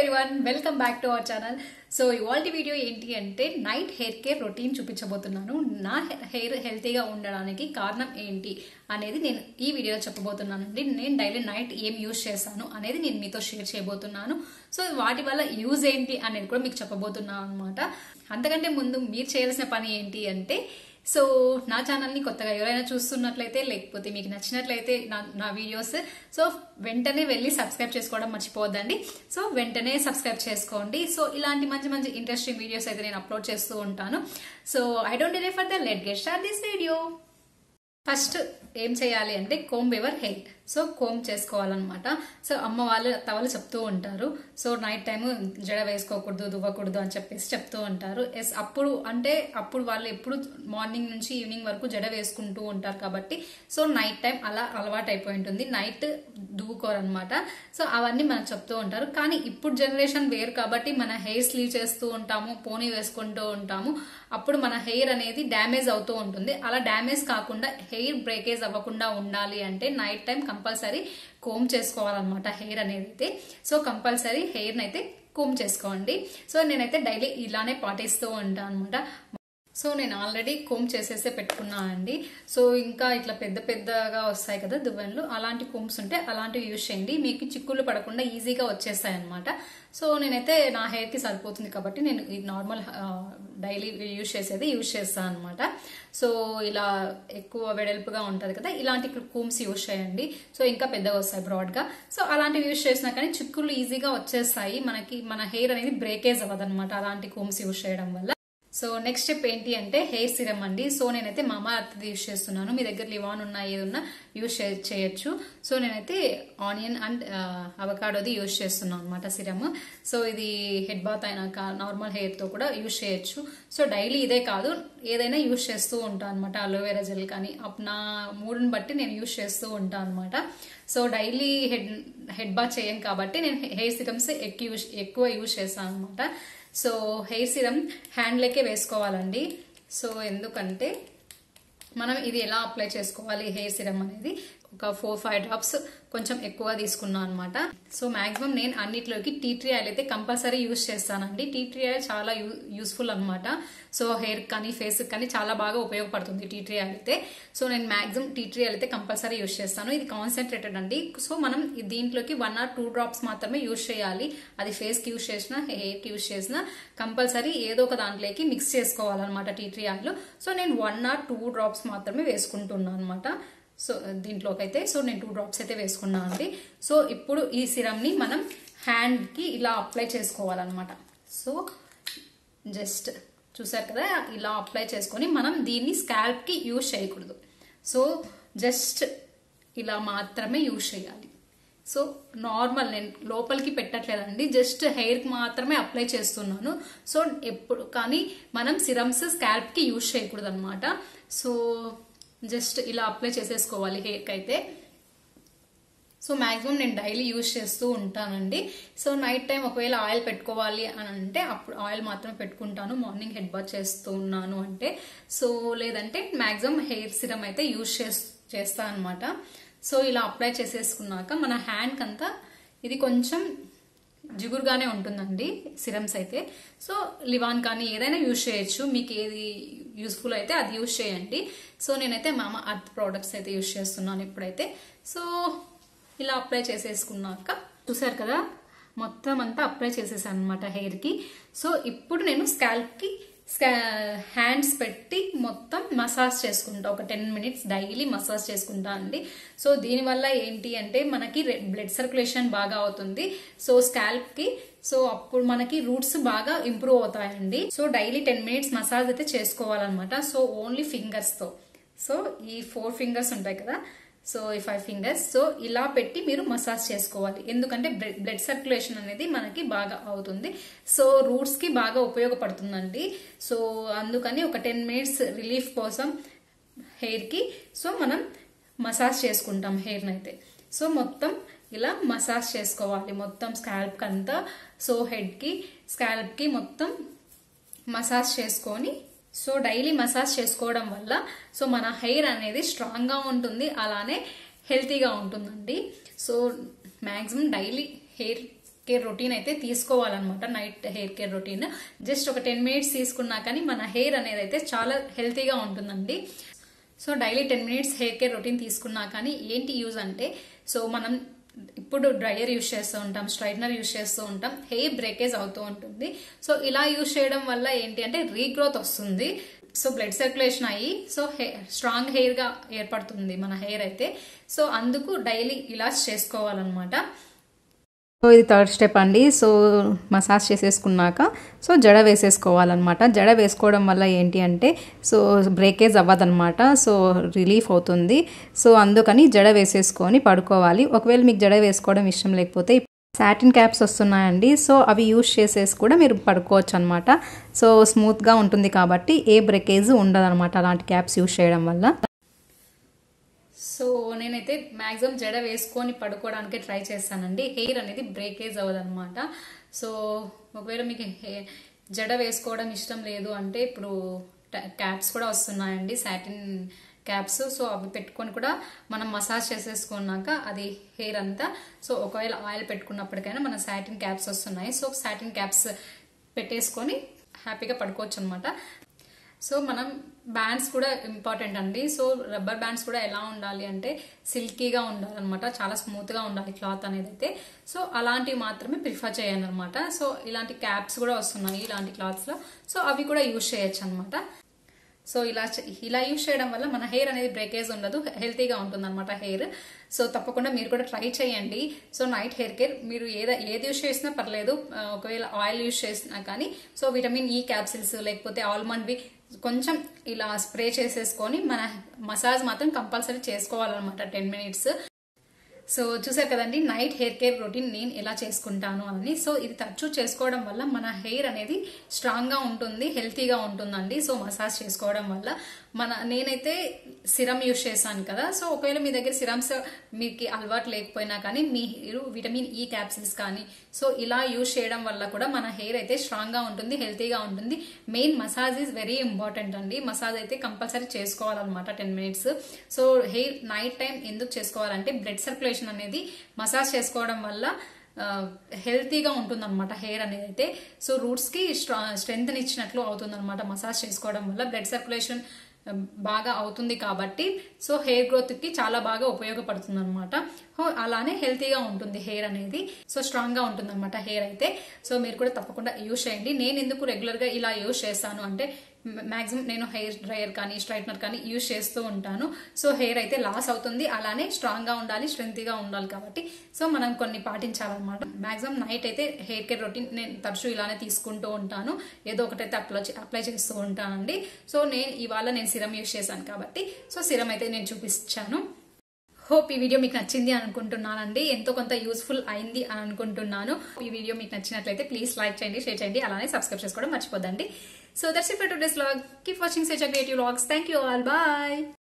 everyone welcome back to our channel so ఇవాళ video ఏంటి అంటే నైట్ హెయిర్ కేర్ రొటీన్ చూపించబోతున్నాను నా హెయిర్ హెల్తీగా ఉండడానికి కారణం ఏంటి అనేది నేను ఈ వీడియోలో చెప్పబోతున్నానండి నేను డైలీ నైట్ ఏం యూజ్ చేస్తాను అనేది నేను మీతో షేర్ చేయబోతున్నాను సో వాటి వల్ల యూజ్ ఏంటి అనేది కూడా మీకు చెప్పబోతున్నాను అనమాట అంతకంటే ముందు మీరు చేయాల్సిన పని ఏంటి అంటే సో నా ఛానల్ని కొత్తగా ఎవరైనా చూస్తున్నట్లయితే లేకపోతే మీకు నచ్చినట్లయితే నా నా వీడియోస్ సో వెంటనే వెళ్ళి సబ్స్క్రైబ్ చేసుకోవడం మర్చిపోవద్దండి సో వెంటనే సబ్స్క్రైబ్ చేసుకోండి సో ఇలాంటి మంచి మంచి ఇంట్రెస్టింగ్ వీడియోస్ అయితే నేను అప్లోడ్ చేస్తూ ఉంటాను so I don't delay for the let get start this video first ఏం చేయాలి అంటే comb ever hair so comb చేసుకోవాలన్నమాట సో అమ్మ వాళ్ళు తవలు చెప్తూ ఉంటారు సో నైట్ టైం జడ వేసుకోకూడదు దువ్వకూడదు అని చెప్పేసి చెప్తూ ఉంటారు ఎస్ అప్పుడు అంటే అప్పుడు వాళ్ళు ఎప్పుడు మార్నింగ్ నుంచి ఈవినింగ్ వరకు జడ వేసుకుంటూ ఉంటారు కాబట్టి సో నైట్ టైం అలా అలవాటు అయిపోయి ఉంటుంది నైట్ దువ్వుకోరనమాట సో అవన్నీ మనం చెప్తూ ఉంటారు కానీ ఇప్పుడు జనరేషన్ వేరు కాబట్టి మన హెయిర్ స్లీవ్ చేస్తూ ఉంటాము పోనీ వేసుకుంటూ ఉంటాము అప్పుడు మన హెయిర్ అనేది డ్యామేజ్ అవుతూ ఉంటుంది అలా డ్యామేజ్ కాకుండా హెయిర్ బ్రేకేజ్ అవ్వకుండా ఉండాలి అంటే నైట్ టైం కంపల్సరీ కోమ్ చేసుకోవాలన్నమాట హెయిర్ అనేది అయితే సో కంపల్సరీ హెయిర్ అయితే కోమ్ చేసుకోండి సో నేనైతే డైలీ ఇలానే పాటిస్తూ ఉంటాను అనమాట సో నేను ఆల్రెడీ కోమ్ చేసేసే పెట్టుకున్నా అండి సో ఇంకా ఇట్లా పెద్ద పెద్దగా వస్తాయి కదా దువ్వెనలు అలాంటి కోమ్స్ ఉంటే అలాంటివి యూజ్ చేయండి మీకు చిక్కులు పడకుండా ఈజీగా వచ్చేస్తాయి అనమాట సో నేనైతే నా హెయిర్కి సరిపోతుంది కాబట్టి నేను ఈ నార్మల్ డైలీ యూజ్ చేసేది యూజ్ చేస్తాను అనమాట సో ఇలా ఎక్కువ వెడల్పుగా ఉంటుంది కదా ఇలాంటి కూమ్స్ యూజ్ చేయండి సో ఇంకా పెద్దగా వస్తాయి బ్రాడ్గా సో అలాంటివి యూజ్ చేసినా కానీ చిక్కులు ఈజీగా వచ్చేస్తాయి మనకి మన హెయిర్ అనేది బ్రేకేజ్ అవ్వదన్నమాట అలాంటి కూమ్స్ యూజ్ చేయడం వల్ల సో నెక్స్ట్ స్టెప్ ఏంటి అంటే హెయిర్ సిరమ్ అండి సో నేనైతే మామా అర్థది యూజ్ చేస్తున్నాను మీ దగ్గర లివాన్ ఉన్నా ఏది ఉన్నా యూజ్ చేయొచ్చు సో నేనైతే ఆనియన్ అండ్ అవకాడోది యూజ్ చేస్తున్నాను అనమాట సిరమ్ సో ఇది హెడ్ బాత్ అయినాక నార్మల్ హెయిర్తో కూడా యూజ్ చేయొచ్చు సో డైలీ ఇదే కాదు ఏదైనా యూజ్ చేస్తూ ఉంటాను అనమాట అలోవెరా జెల్ కానీ నా మూడుని బట్టి నేను యూజ్ చేస్తూ ఉంటాను అనమాట so daily head head bath చేయం కాబట్టి నేను హెయిర్ సిరమ్స్ ఎక్కువ యూజ్ ఎక్కువ యూజ్ చేస్తాను అనమాట సో హెయిర్ సిరం హ్యాండ్లకే వేసుకోవాలండి సో ఎందుకంటే మనం ఇది ఎలా అప్లై చేసుకోవాలి హెయిర్ సిరం అనేది ఒక ఫోర్ ఫైవ్ డ్రాప్స్ కొంచెం ఎక్కువ తీసుకున్నాను అనమాట సో మాక్సిమం నేను అన్నిట్లోకి టీ ట్రీ ఆయిల్ అయితే కంపల్సరీ యూజ్ చేస్తానండి టీ ట్రీ ఆయిల్ చాలా యూస్ఫుల్ అనమాట సో హెయిర్ కానీ ఫేస్ కానీ చాలా బాగా ఉపయోగపడుతుంది టీ ట్రీ ఆయిల్ అయితే సో నేను మాక్సిమం టీ ట్రీ ఆయిల్ అయితే కంపల్సరీ యూజ్ చేస్తాను ఇది కాన్సన్ట్రేటెడ్ అండి సో మనం దీంట్లోకి వన్ ఆర్ టూ డ్రాప్స్ మాత్రమే యూజ్ చేయాలి అది ఫేస్కి యూజ్ చేసినా హెయిర్కి యూజ్ చేసినా కంపల్సరీ ఏదో ఒక దాంట్లోకి మిక్స్ చేసుకోవాలన్నమాట టీ ట్రీ ఆయిల్ సో నేను వన్ ఆర్ టూ డ్రాప్స్ మాత్రమే వేసుకుంటున్నాను అనమాట సో దీంట్లోకి అయితే సో నేను టూ డ్రాప్స్ అయితే వేసుకున్నాను అండి సో ఇప్పుడు ఈ సిరమ్ని మనం హ్యాండ్కి ఇలా అప్లై చేసుకోవాలన్నమాట సో జస్ట్ చూసారు కదా ఇలా అప్లై చేసుకొని మనం దీన్ని స్కాల్ప్కి యూజ్ చేయకూడదు సో జస్ట్ ఇలా మాత్రమే యూజ్ చేయాలి సో నార్మల్ నేను లోపలికి పెట్టట్లేదండి జస్ట్ హెయిర్కి మాత్రమే అప్లై చేస్తున్నాను సో ఎప్పుడు కానీ మనం సిరమ్స్ స్కాల్ప్కి యూజ్ చేయకూడదు అనమాట సో జస్ట్ ఇలా అప్లై చేసేసుకోవాలి హెయిర్కి అయితే సో మాక్సిమం నేను డైలీ యూజ్ చేస్తూ ఉంటానండి సో నైట్ టైం ఒకవేళ ఆయిల్ పెట్టుకోవాలి అని అంటే అప్పుడు ఆయిల్ మాత్రం పెట్టుకుంటాను మార్నింగ్ హెడ్ బాత్ చేస్తూ ఉన్నాను అంటే సో లేదంటే మాక్సిమం హెయిర్ సిరమ్ అయితే యూజ్ చేస్తా అనమాట సో ఇలా అప్లై చేసేసుకున్నాక మన హ్యాండ్కి అంతా ఇది కొంచెం జిగురుగానే ఉంటుందండి సిరమ్స్ అయితే సో లివాన్ కానీ ఏదైనా యూజ్ చేయొచ్చు మీకు ఏది యూస్ఫుల్ అయితే అది యూజ్ చేయండి సో నేనైతే మామ అర్త్ ప్రోడక్ట్స్ అయితే యూజ్ చేస్తున్నాను ఇప్పుడైతే సో ఇలా అప్లై చేసేసుకున్నాక చూసారు కదా మొత్తం అంతా అప్లై చేసేసాను అనమాట హెయిర్కి సో ఇప్పుడు నేను స్కాల్ప్కి హ్యాండ్స్ పెట్టి మొత్తం మసాజ్ చేసుకుంటా ఒక టెన్ మినిట్స్ డైలీ మసాజ్ చేసుకుంటా అండి సో దీనివల్ల ఏంటి అంటే మనకి బ్లడ్ సర్క్యులేషన్ బాగా అవుతుంది సో స్కాల్ప్కి సో అప్పుడు మనకి రూట్స్ బాగా ఇంప్రూవ్ అవుతాయండి so daily ten minutes massage అయితే చేసుకోవాలన్నమాట సో ఓన్లీ ఫింగర్స్తో సో ఈ ఫోర్ ఫింగర్స్ ఉంటాయి కదా సో ఈ ఫైవ్ ఫింగర్స్ సో ఇలా పెట్టి మీరు మసాజ్ చేసుకోవాలి ఎందుకంటే బ్లడ్ సర్క్యులేషన్ అనేది మనకి బాగా అవుతుంది సో రూట్స్ కి బాగా ఉపయోగపడుతుందండి సో అందుకని ఒక టెన్ మినిట్స్ రిలీఫ్ కోసం హెయిర్ కి సో మనం మసాజ్ చేసుకుంటాం హెయిర్ని అయితే సో మొత్తం ఇలా మసాజ్ చేసుకోవాలి మొత్తం స్కాల్ప్ అంతా సో హెడ్ కి స్కాల్ప్ కి మొత్తం మసాజ్ చేసుకొని సో డైలీ మసాజ్ చేసుకోవడం వల్ల సో మన హెయిర్ అనేది స్ట్రాంగ్గా ఉంటుంది అలానే హెల్తీగా ఉంటుందండి so maximum daily hair care routine అయితే తీసుకోవాలన్నమాట night hair care routine just ఒక టెన్ మినిట్స్ తీసుకున్నా కానీ మన హెయిర్ అనేది అయితే చాలా హెల్తీగా ఉంటుందండి so daily ten minutes hair care routine తీసుకున్నా కానీ ఏంటి యూజ్ అంటే సో మనం ఇప్పుడు డ్రైయర్ యూస్ చేస్తూ ఉంటాం స్ట్రైట్నర్ యూస్ చేస్తూ ఉంటాం హెయిర్ బ్రేకేజ్ అవుతూ ఉంటుంది సో ఇలా యూస్ చేయడం వల్ల ఏంటి అంటే రీగ్రోత్ వస్తుంది సో బ్లడ్ సర్క్యులేషన్ అయ్యి సో స్ట్రాంగ్ హెయిర్ గా ఏర్పడుతుంది మన హెయిర్ అయితే సో అందుకు డైలీ ఇలా చేసుకోవాలన్నమాట సో ఇది థర్డ్ స్టెప్ అండి సో మసాజ్ చేసేసుకున్నాక సో జడ వేసేసుకోవాలన్నమాట జడ వేసుకోవడం వల్ల ఏంటి అంటే సో బ్రేకేజ్ అవ్వదన్నమాట సో రిలీఫ్ అవుతుంది సో అందుకని జడ వేసేసుకొని పడుకోవాలి ఒకవేళ మీకు జడ వేసుకోవడం ఇష్టం లేకపోతే సాటిన్ క్యాప్స్ వస్తున్నాయండి సో అవి యూస్ చేసేసి కూడా మీరు పడుకోవచ్చు అనమాట సో స్మూత్గా ఉంటుంది కాబట్టి ఏ బ్రేకేజ్ ఉండదన్నమాట అలాంటి క్యాప్స్ యూస్ చేయడం వల్ల సో నేనైతే మాక్సిమం జడ వేసుకొని పడుకోవడానికి ట్రై చేస్తానండి హెయిర్ అనేది బ్రేకేజ్ అవ్వదన్నమాట సో ఒకవేళ మీకు జడ వేసుకోవడం ఇష్టం లేదు అంటే ఇప్పుడు క్యాప్స్ కూడా వస్తున్నాయండి సాటిన్ క్యాప్స్ సో అవి పెట్టుకొని కూడా మనం మసాజ్ చేసేసుకున్నాక అది హెయిర్ అంతా సో ఒకవేళ ఆయిల్ పెట్టుకున్నప్పటికైనా మన సాటిన్ క్యాప్స్ వస్తున్నాయి సో సాటిన్ క్యాప్స్ పెట్టేసుకొని హ్యాపీగా పడుకోవచ్చు అనమాట సో మనం బ్యాండ్స్ కూడా ఇంపార్టెంట్ అండి సో రబ్బర్ బ్యాండ్స్ కూడా ఎలా ఉండాలి అంటే సిల్కీగా ఉండాలన్నమాట చాలా స్మూత్ గా ఉండాలి క్లాత్ అనేది అయితే సో అలాంటివి మాత్రమే ప్రిఫర్ చేయాలి అనమాట సో ఇలాంటి క్యాప్స్ కూడా వస్తున్నాయి ఇలాంటి క్లాత్స్ లో సో అవి కూడా యూజ్ చేయొచ్చు అనమాట సో ఇలా ఇలా యూజ్ చేయడం వల్ల మన హెయిర్ అనేది బ్రేకేజ్ ఉండదు హెల్తీగా ఉంటుంది అనమాట హెయిర్ సో తప్పకుండా మీరు కూడా ట్రై చేయండి సో నైట్ హెయిర్ కేర్ మీరు ఏది ఏది యూజ్ చేసినా పర్లేదు ఒకవేళ ఆయిల్ యూజ్ చేసినా కానీ సో విటమిన్ ఈ క్యాప్సిల్స్ లేకపోతే ఆల్మండ్వి కొంచెం ఇలా స్ప్రే చేసేసుకొని మన మసాజ్ మాత్రం కంపల్సరీ చేసుకోవాలన్నమాట టెన్ మినిట్స్ సో చూసారు కదండి నైట్ హెయిర్ కేర్ రొటీన్ నేను ఎలా చేసుకుంటాను అని సో ఇది తరచూ చేసుకోవడం వల్ల మన హెయిర్ అనేది స్ట్రాంగ్ గా ఉంటుంది హెల్తీగా ఉంటుందండి సో మసాజ్ చేసుకోవడం వల్ల మన నేనైతే సిరమ్ యూజ్ చేశాను కదా సో ఒకవేళ మీ దగ్గర సిరమ్స్ మీకు అలవాటు లేకపోయినా కానీ మీరు విటమిన్ ఈ క్యాప్సిల్స్ కానీ సో ఇలా యూజ్ చేయడం వల్ల కూడా మన హెయిర్ అయితే స్ట్రాంగ్ గా ఉంటుంది హెల్తీగా ఉంటుంది main massage is very important అండి మసాజ్ అయితే కంపల్సరీ చేసుకోవాలన్నమాట ten minutes so hair night time ఎందుకు చేసుకోవాలంటే బ్లడ్ సర్క్యులేషన్ అనేది మసాజ్ చేసుకోవడం వల్ల హెల్తీగా ఉంటుంది అనమాట హెయిర్ అనేది అయితే సో రూట్స్ కి స్ట్రెంగ్త్ ఇచ్చినట్లు అవుతుంది అనమాట మసాజ్ చేసుకోవడం వల్ల బ్లడ్ సర్క్యులేషన్ బాగా అవుతుంది కాబట్టి సో హెయిర్ గ్రోత్ కి చాలా బాగా ఉపయోగపడుతుంది అనమాట అలానే హెల్తీగా ఉంటుంది హెయిర్ అనేది సో స్ట్రాంగ్ గా ఉంటుంది అనమాట హెయిర్ అయితే సో మీరు కూడా తప్పకుండా యూజ్ చేయండి నేను ఎందుకు రెగ్యులర్ గా ఇలా యూజ్ చేస్తాను అంటే మాక్సిమం నేను హెయిర్ డ్రైయర్ కానీ స్ట్రైట్నర్ కానీ యూజ్ చేస్తూ ఉంటాను సో హెయిర్ అయితే లాస్ అవుతుంది అలానే స్ట్రాంగ్ గా ఉండాలి స్ట్రెంగ్తీగా ఉండాలి కాబట్టి సో మనం కొన్ని పాటించాలన్నమాట మాక్సిమం నైట్ అయితే హెయిర్ కేర్ రొటీన్ నేను తరచూ ఇలానే తీసుకుంటూ ఉంటాను ఏదో ఒకటైతే అప్లై అప్లై చేస్తూ ఉంటానండి సో నేను ఇవాళ నేను సిరం యూజ్ చేశాను కాబట్టి సో సిరం అయితే నేను చూపించాను హోప్ ఈ వీడియో మీకు నచ్చింది అనుకుంటున్నానండి ఎంతో కొంత యూస్ఫుల్ అయింది అని అనుకుంటున్నాను ఈ వీడియో మీకు నచ్చినట్లయితే ప్లీజ్ లైక్ చేయండి షేర్ చేయండి అలానే సబ్స్క్రైబ్ చేసుకోవడం మర్చిపోదండి so that's it for today's vlog keep watching such a creative vlogs thank you all bye